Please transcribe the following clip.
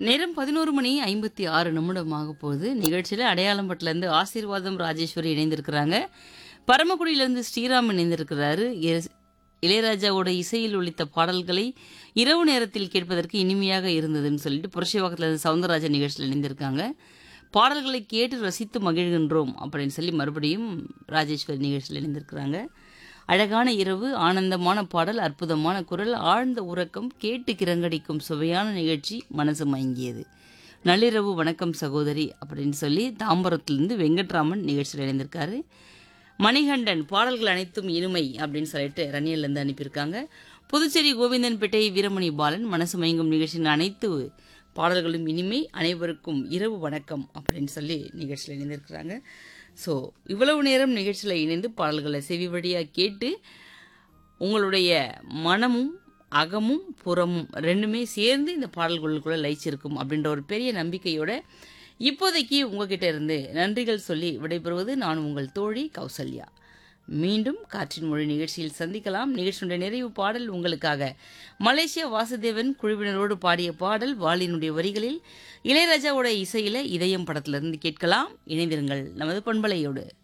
நேரம் பதினோரு மணி ஐம்பத்தி ஆறு நிமிடமாக போகுது நிகழ்ச்சியில் அடையாளம்பட்டிலேருந்து ஆசீர்வாதம் ராஜேஸ்வரி இணைந்திருக்கிறாங்க பரமக்குடியிலேருந்து ஸ்ரீராம் இணைந்திருக்கிறாரு எஸ்- இளையராஜாவோட இசையில் ஒலித்த பாடல்களை இரவு நேரத்தில் கேட்பதற்கு இனிமையாக இருந்ததுன்னு சொல்லிட்டு புரட்சிவாக்கத்தில் சவுந்தரராஜன் நிகழ்ச்சியில் இணைந்திருக்காங்க பாடல்களை கேட்டு ரசித்து மகிழ்கின்றோம் அப்படின்னு சொல்லி மறுபடியும் ராஜேஸ்வரி நிகழ்ச்சியில் இணைந்திருக்கிறாங்க அழகான இரவு ஆனந்தமான பாடல் அற்புதமான குரல் ஆழ்ந்த உறக்கம் கேட்டு கிரங்கடிக்கும் சுவையான நிகழ்ச்சி மனசு மயங்கியது நள்ளிரவு வணக்கம் சகோதரி அப்படின்னு சொல்லி தாம்பரத்திலிருந்து வெங்கட்ராமன் நிகழ்ச்சியில் இணைந்திருக்காரு மணிகண்டன் பாடல்கள் அனைத்தும் இனிமை அப்படின்னு சொல்லிட்டு ரணியல்லேருந்து அனுப்பியிருக்காங்க புதுச்சேரி கோவிந்தன்பேட்டை வீரமணி பாலன் மனசு மயங்கும் நிகழ்ச்சியின் அனைத்து பாடல்களும் இனிமை அனைவருக்கும் இரவு வணக்கம் அப்படின்னு சொல்லி நிகழ்ச்சியில் இணைந்திருக்கிறாங்க ஸோ இவ்வளவு நேரம் நிகழ்ச்சியில் இணைந்து பாடல்களை செவி வழியாக கேட்டு உங்களுடைய மனமும் அகமும் புறமும் ரெண்டுமே சேர்ந்து இந்த பாடல்களுக்குள்ள லயிச்சிருக்கும் அப்படின்ற ஒரு பெரிய நம்பிக்கையோட இப்போதைக்கு உங்ககிட்ட இருந்து நன்றிகள் சொல்லி விடைபெறுவது நான் உங்கள் தோழி கௌசல்யா மீண்டும் காற்றின் மொழி நிகழ்ச்சியில் சந்திக்கலாம் நிகழ்ச்சியுடைய நிறைவு பாடல் உங்களுக்காக மலேசியா வாசுதேவன் குழுவினரோடு பாடிய பாடல் வாலினுடைய வரிகளில் இளையராஜாவோட இசையில இதயம் படத்திலிருந்து கேட்கலாம் இணைந்திருங்கள் நமது பண்பலையோடு